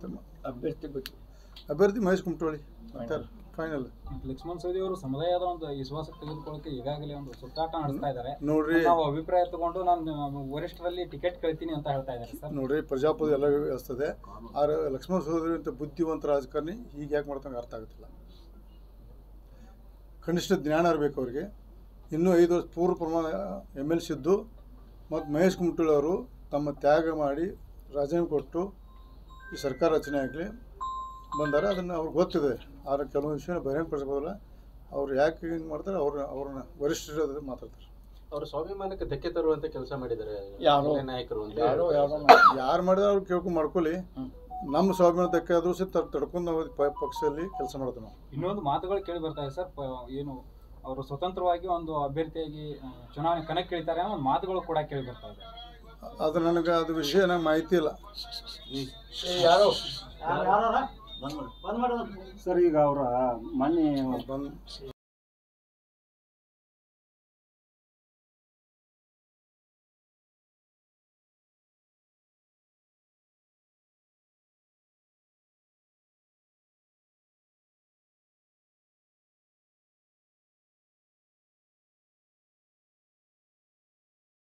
ಅಭ್ಯರ್ಥಿ ಬಗ್ಗೆ ಅಭ್ಯರ್ಥಿ ಮಹೇಶ್ ಕುಮಟೋಳಿ ಫೈನಲ್ ಲಕ್ಷ್ಮಣ್ ಸವದಿ ಅವರು ಸಮುದಾಯದ ಒಂದು ವಿಶ್ವಾಸ ತೆಗೆದುಕೊಳ್ಳಕ್ಕೆ ಈಗಾಗಲೇ ಒಂದು ಸುತ್ತಾಟ ನಡೆಸ್ತಾ ಇದ್ದಾರೆ ನೋಡ್ರಿ ನಾವು ಅಭಿಪ್ರಾಯ ತಗೊಂಡು ನಾನು ವರಿಷ್ಠರಲ್ಲಿ ಟಿಕೆಟ್ ಕೇಳ್ತೀನಿ ಅಂತ ಹೇಳ್ತಾ ಇದ್ದಾರೆ ಸರ್ ನೋಡ್ರಿ ಪ್ರಜಾಪ್ರಭುತ್ವ ಎಲ್ಲ ವ್ಯವಸ್ಥೆ ಆದ್ರೆ ಲಕ್ಷ್ಮಣ ಸಹೋದರಿ ಅಂತ ಬುದ್ಧಿವಂತ ರಾಜಕಾರಣಿ ಈಗ ಯಾಕೆ ಮಾಡ್ತಂಗೆ ಅರ್ಥ ಆಗುತ್ತಿಲ್ಲ ಕನಿಷ್ಠ ಜ್ಞಾನ ಇರಬೇಕು ಅವ್ರಿಗೆ ಇನ್ನೂ ಐದು ವರ್ಷ ಪೂರ್ವ ಪ್ರಮಾಣ ಎಮ್ ಎಲ್ ಸಿ ಇದ್ದು ಮತ್ತು ಮಹೇಶ್ ಕುಮಟಳ್ಳಿ ಅವರು ತಮ್ಮ ತ್ಯಾಗ ಮಾಡಿ ರಾಜೀನಾಮೆ ಕೊಟ್ಟು ಈ ಸರ್ಕಾರ ರಚನೆ ಆಗಲಿ ಬಂದಾರೆ ಅದನ್ನು ಅವ್ರಿಗೆ ಗೊತ್ತಿದೆ ಆದರೆ ಕೆಲವೊಂದು ವಿಷಯ ಬಹಿರಂಗಪಡಿಸಬಹುದಲ್ಲ ಅವ್ರು ಯಾಕೆ ಹಿಂಗೆ ಮಾಡ್ತಾರೆ ಅವ್ರ ಅವ್ರನ್ನ ವರಿಷ್ಠರು ಅದ್ರ ಮಾತಾಡ್ತಾರೆ ಅವರು ಸ್ವಾಭಿಮಾನಕ್ಕೆ ಧಕ್ಕೆ ತರುವಂತ ಕೆಲಸ ಮಾಡಿದ್ದಾರೆ ಯಾರು? ಹಿರಿಯ ನಾಯಕರು ಅಂತ ಯಾರೋ ಯಾರೋ ಯಾರು ಮಾಡಿದ್ರೆ ಅವ್ರು ಕೇಳ್ಕೊಂಡು ಮಾಡ್ಕೊಳ್ಳಿ ನಮ್ಮ ಸ್ವಾಭಿಮಾನ ಧಕ್ಕೆ ಆದರೂ ಸಹ ತಡ್- ತಡ್ಕೊಂಡು ನಾವು ಪ- ಪಕ್ಷದಲ್ಲಿ ಕೆಲಸ ಮಾಡ್ತೀವಿ ನಾವು ಇನ್ನೊಂದು ಮಾತುಗಳು ಕೇಳಿ ಬರ್ತಾ ಇದೆ ಸರ್ ಪ- ಏನು ಅವರು ಸ್ವತಂತ್ರವಾಗಿ ಒಂದು ಅಭ್ಯರ್ಥಿಯಾಗಿ ಆ, ಚುನಾವಣೆ ಕಣಕ್ಕಿಳಿತಾರೆ ಅನ್ನೋ ಒಂದು ಮಾತುಗಳು ಕೂಡ ಕೇಳಿ ಬರ್ತಾ ಇದೆ ಅದು ನನಗೆ ಅದು ವಿಷಯ ನಂಗೆ ಮಾಹಿತಿ ಇಲ್ಲ ಯಾರೋ ಸರ್ ಈಗ ಅವರ ಮೊನ್ನೆ ಬಂದು